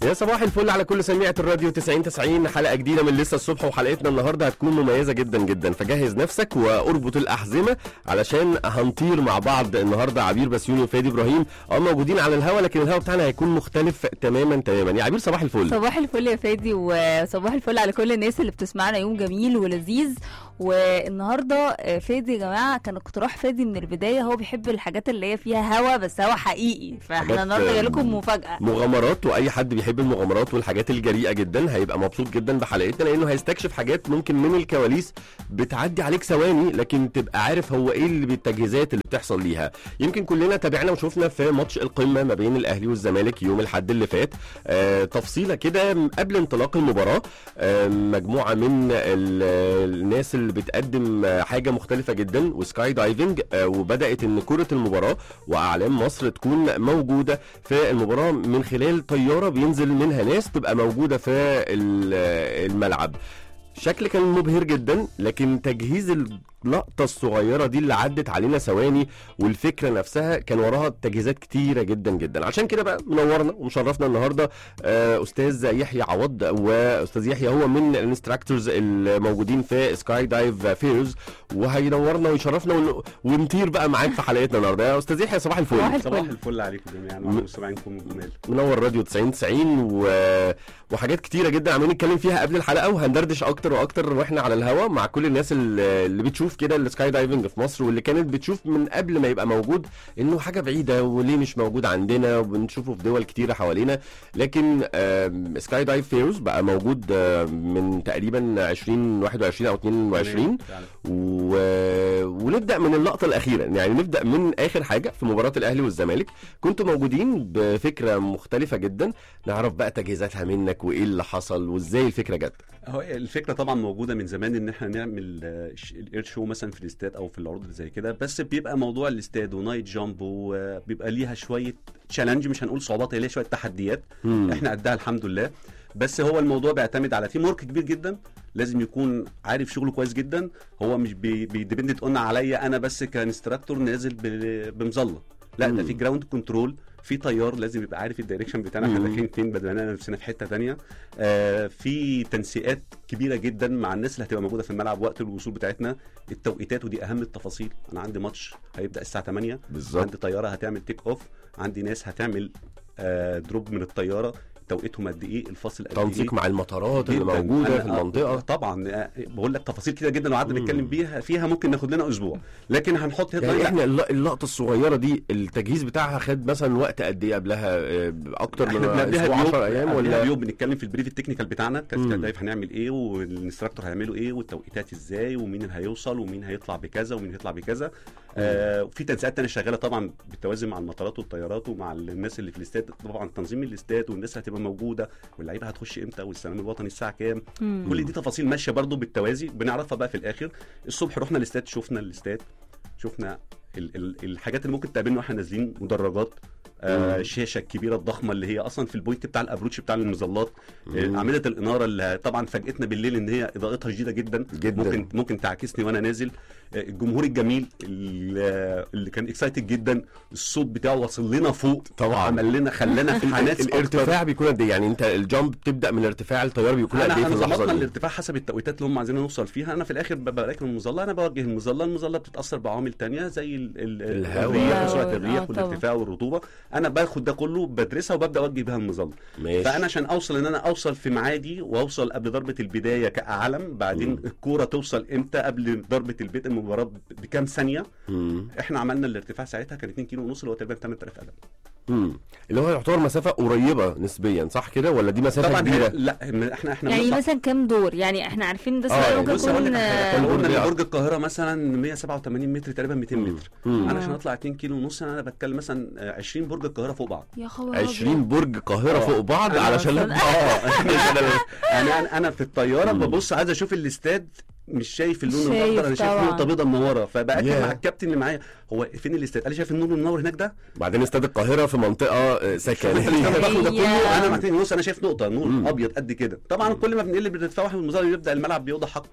يا صباح الفل على كل سميعة الراديو 90 90 حلقة جديدة من لسه الصبح وحلقتنا النهاردة هتكون مميزة جدا جدا فجهز نفسك واربط الأحزمة علشان هنطير مع بعض النهاردة عبير بسيوني وفادي إبراهيم اه موجودين على الهوا لكن الهوا بتاعنا هيكون مختلف تماما تماما يا عبير صباح الفل صباح الفل يا فادي وصباح الفل على كل الناس اللي بتسمعنا يوم جميل ولذيذ والنهارده آه، فادي يا جماعه كان اقتراح فادي من البدايه هو بيحب الحاجات اللي هي فيها هوا بس هوا حقيقي حاجات، فاحنا النهارده جاي آه، لكم مفاجاه مغامرات واي حد بيحب المغامرات والحاجات الجريئه جدا هيبقى مبسوط جدا بحلقتنا لانه هيستكشف حاجات ممكن من الكواليس بتعدي عليك ثواني لكن تبقى عارف هو ايه اللي بالتجهيزات اللي بتحصل ليها يمكن كلنا تابعنا وشفنا في ماتش القمه ما بين الاهلي والزمالك يوم الاحد اللي فات آه تفصيله كده قبل انطلاق المباراه آه مجموعه من ال- الناس اللي بتقدم آه، حاجه مختلفه جدا وسكاي دايفنج آه وبدات ان كره المباراه واعلام مصر تكون موجوده في المباراه من خلال طياره بينزل منها ناس تبقى موجوده في ال- الملعب شكل كان مبهر جدا لكن تجهيز اللقطة الصغيرة دي اللي عدت علينا ثواني والفكرة نفسها كان وراها تجهيزات كتيرة جدا جدا عشان كده بقى منورنا ومشرفنا النهاردة آه، أستاذ يحيى عوض وأستاذ يحيى هو من الانستراكتورز الموجودين في سكاي دايف فيرز وهينورنا ويشرفنا ون- ونطير بقى معاك في حلقتنا النهاردة يا أستاذ يحيى صباح الفل صباح الفل. صباح الفل عليكم جميعا وعلى مستمعينكم الجمال منور راديو 90 90 و... وحاجات كتيره جدا عمالين نتكلم فيها قبل الحلقه وهندردش اكتر واكتر واحنا على الهوا مع كل الناس اللي اللي بتشوف كده السكاي دايفنج في مصر واللي كانت بتشوف من قبل ما يبقى موجود انه حاجه بعيده وليه مش موجود عندنا وبنشوفه في دول كتيره حوالينا لكن آم، سكاي دايف فيرز بقى موجود آم، من تقريبا 2021 او 22 فعلا. و... ونبدا من اللقطه الاخيره يعني نبدا من اخر حاجه في مباراه الاهلي والزمالك كنتوا موجودين بفكره مختلفه جدا نعرف بقى تجهيزاتها منك وايه اللي حصل وازاي الفكره جت هو الفكره طبعا موجوده من زمان ان احنا نعمل آه، ش- الاير شو مثلا في الاستاد او في العروض اللي زي كده بس بيبقى موضوع الاستاد ونايت جامب وبيبقى ليها شويه تشالنج مش هنقول صعوبات هي ليها شويه تحديات مم. احنا قدها الحمد لله بس هو الموضوع بيعتمد على في مارك كبير جدا لازم يكون عارف شغله كويس جدا هو مش بيديبندنت قلنا عليا انا بس كانستراكتور نازل ب- بمظله لا ده مم. في جراوند كنترول في طيار لازم يبقى عارف الدايركشن بتاعنا احنا مم. داخلين فين بدل ما نفسنا في حته تانية آه في تنسيقات كبيره جدا مع الناس اللي هتبقى موجوده في الملعب وقت الوصول بتاعتنا التوقيتات ودي اهم التفاصيل انا عندي ماتش هيبدا الساعه 8 بالظبط عندي طياره هتعمل تيك اوف عندي ناس هتعمل آه دروب من الطياره توقيتهم قد ايه الفاصل قد ايه تنسيق مع المطارات اللي جداً. موجوده أنا- في آه، المنطقه طبعا آه، بقول لك تفاصيل كتير جدا لو قعدنا مم. نتكلم بيها فيها ممكن ناخد لنا اسبوع لكن هنحط يعني هيدلاين احنا الل- اللقطه الصغيره دي التجهيز بتاعها خد مثلا وقت قد ايه قبلها آه، اكتر من احنا بنقضيها اسبوع بيوم 10 ايام قبلها ولا بيوم بنتكلم في البريف التكنيكال بتاعنا مم. كاستاد دايف هنعمل ايه والانستراكتور هيعملوا ايه والتوقيتات ازاي ومين اللي هيوصل ومين هيطلع بكذا ومين هيطلع بكذا آه وفي تنسيقات تانية شغاله طبعا بالتوازي مع المطارات والطيارات ومع الناس اللي في الاستاد طبعا تنظيم الاستاد والناس اللي هتبقى موجوده واللعيبه هتخش امتى والسلام الوطني الساعه كام مم. كل دي تفاصيل ماشيه برضو بالتوازي بنعرفها بقى في الاخر الصبح رحنا الاستاد شفنا الاستاد شفنا ال ال الحاجات اللي ممكن تقابلنا واحنا نازلين مدرجات آه مم. الشاشه الكبيره الضخمه اللي هي اصلا في البوينت بتاع الابروتش بتاع المظلات مم. آه اعمده الاناره اللي طبعا فاجئتنا بالليل ان هي اضاءتها شديده جدا جداً. ممكن ممكن تعاكسني وانا نازل آه الجمهور الجميل اللي اللي كان اكسايتد جدا الصوت بتاعه وصل لنا فوق طبعا عمل لنا خلانا في حماس أكتر. الارتفاع بيكون قد ايه يعني انت الجامب بتبدا من ارتفاع الطيار بيكون قد انا ايه في انا اللحظه ظبطنا دي الارتفاع حسب التوقيتات اللي هم عايزين نوصل فيها انا في الاخر ببقى راكب المظله انا بوجه المظله المظله بتتاثر بعوامل تانية زي ال- ال- الهواء. الريح وسرعه آه، الريح طبعا. والارتفاع والرطوبه انا باخد ده كله بدرسها وببدا اوجه بيها المظله ماشي فانا عشان اوصل ان انا اوصل في ميعادي واوصل قبل ضربه البدايه كعلم بعدين مم. الكوره توصل امتى قبل ضربه البدء المباراه بكام ثانيه مم. احنا عملنا الارتفاع ساعتها كان 2 كيلو ونص اللي هو تقريبا 8000 قدم مم. اللي هو يعتبر مسافه قريبه نسبيا صح كده ولا دي مسافه طبعا كبيره هي- لا احنا احنا يعني بنطلع- مثلا كام دور يعني احنا عارفين ده آه، سؤال يعني ممكن بص اقول لك يكون على حاجه آه، لو قلنا برج ان برج القاهره مثلا 187 متر تقريبا 200 مم. متر مم. انا عشان آه. اطلع 2 كيلو ونص انا بتكلم مثلا آه، 20 برج القاهره فوق بعض يا خبر 20 برج القاهره آه. فوق بعض أنا علشان أصلاً- اه يعني انا انا في الطياره مم. ببص عايز اشوف الاستاد مش شايف اللون شايف الاخضر انا شايف طبعا. نقطه بيضاء منوره فباكد ياه. مع الكابتن اللي معايا هو فين الاستاد قال لي شايف النور المنور هناك ده بعدين استاد القاهره في منطقه آه، سكنيه انا باخد ده هي- كله انا محتاج نص انا شايف نقطه نور مم. ابيض قد كده طبعا كل ما بنقل بالارتفاع واحد المظاهر يبدا الملعب بيوضح اكتر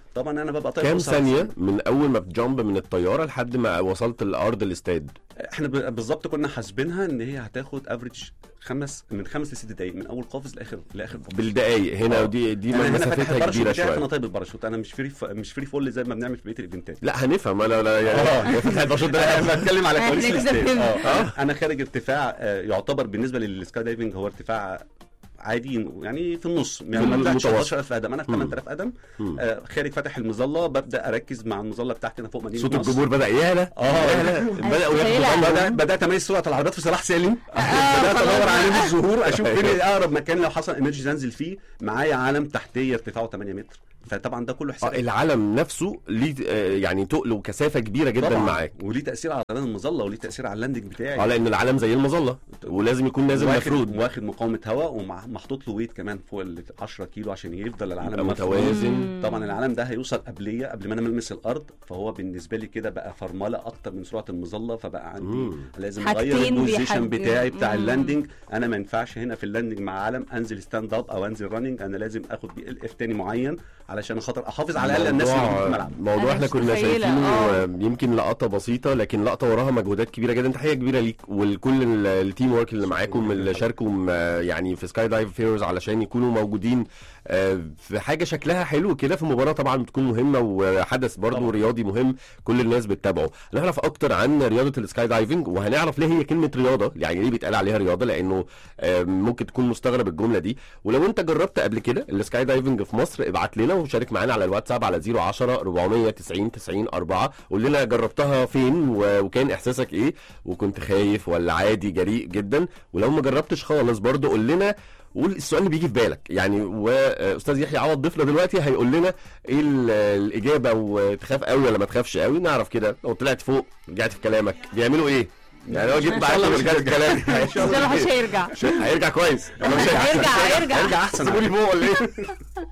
طبعا انا ببقى طاير كام بسرعة. ثانيه من اول ما بتجامب من الطياره لحد ما وصلت لارض الاستاد احنا ب- بالظبط كنا حاسبينها ان هي هتاخد افريج خمس من خمس لست دقايق من اول قفز لاخر لاخر قفز بالدقايق هنا آه. ودي دي انا هنا فاتح مسافتها الباراشوت كبيره بتاعي انا شويه طاير بالباراشوت انا مش فري ف... مش فري فول زي ما بنعمل في بقيه الايفنتات لا هنفهم لا لا يعني فتح الباراشوت ده انا بتكلم على إحنا كواليس كده الاستاد فهمنا. اه انا خارج ارتفاع آه، يعتبر بالنسبه للسكاي دايفنج هو ارتفاع عادي يعني في النص يعني ما طلعتش المتوسط. 11000 قدم انا في 8000 قدم مم. آه، خارج فاتح المظله ببدا اركز مع المظله بتاعتي انا فوق مدينه صوت نصر. الجمهور بدا يالا اه يالا بداوا متخيلة. ياخدوا بدات ضمة. بدات اميز سرعه العربيات في صلاح سالم آه، بدات خلاص ادور بقى. على نجم الظهور اشوف فين اقرب مكان لو حصل امرجنسي انزل فيه معايا علم تحتيه ارتفاعه 8 متر فطبعا ده كله آه، حساب العلم نفسه ليه آه، يعني تقل وكثافه كبيره جدا طبعاً. معاك وليه تاثير على طيران المظله وليه تاثير على اللاندنج بتاعي اه لان العلم زي المظله ولازم يكون نازل واخد مفرود واخد مقاومه هواء ومحطوط له ويت كمان فوق ال 10 كيلو عشان يفضل العلم يبقى مفرود. متوازن طبعا العلم ده هيوصل قبليه قبل ما انا ملمس الارض فهو بالنسبه لي كده بقى فرمله اكتر من سرعه المظله فبقى عندي مم. لازم حاجتين اغير البوزيشن بيحج- بتاعي بتاع مم. اللاندنج انا ما ينفعش هنا في اللاندنج مع علم انزل ستاند اب او انزل راننج انا لازم اخد بي ال اف تاني معين علشان خاطر احافظ على الاقل الناس اللي موضوع- في الملعب موضوع أنا احنا مش كنا متخيلة، شايفينه آه. آه، يمكن لقطه بسيطه لكن لقطه وراها مجهودات كبيره جدا تحيه كبيره ليك ولكل ال- التيم ورك اللي معاكم اللي شاركوا آه، يعني في سكاي دايف فيرز علشان يكونوا موجودين آه، في حاجه شكلها حلو كده في مباراه طبعا بتكون مهمه وحدث برضو طبعاً. رياضي مهم كل الناس بتتابعه هنعرف اكتر عن رياضه السكاي دايفنج وهنعرف ليه هي كلمه رياضه يعني ليه بيتقال عليها رياضه لانه آه، ممكن تكون مستغرب الجمله دي ولو انت جربت قبل كده السكاي دايفنج في مصر ابعت لنا وشارك معانا على الواتساب على 010 490 90 4 قول لنا جربتها فين و- وكان احساسك ايه وكنت خايف ولا عادي جريء جدا ولو ما جربتش خالص برضه قول لنا قول السؤال اللي بيجي في بالك يعني واستاذ يحيى عوض ضيفنا دلوقتي هيقول لنا ايه ال- الاجابه وتخاف قوي ولا ما تخافش قوي نعرف كده لو طلعت فوق رجعت في كلامك بيعملوا ايه يعني لو جيت إن معاك شاء الله مش ورجعت في كلامي ان شاء الله مش هيرجع هيرجع كويس ولا مش هيرجع هيرجع هيرجع احسن سيبوني فوق ولا ايه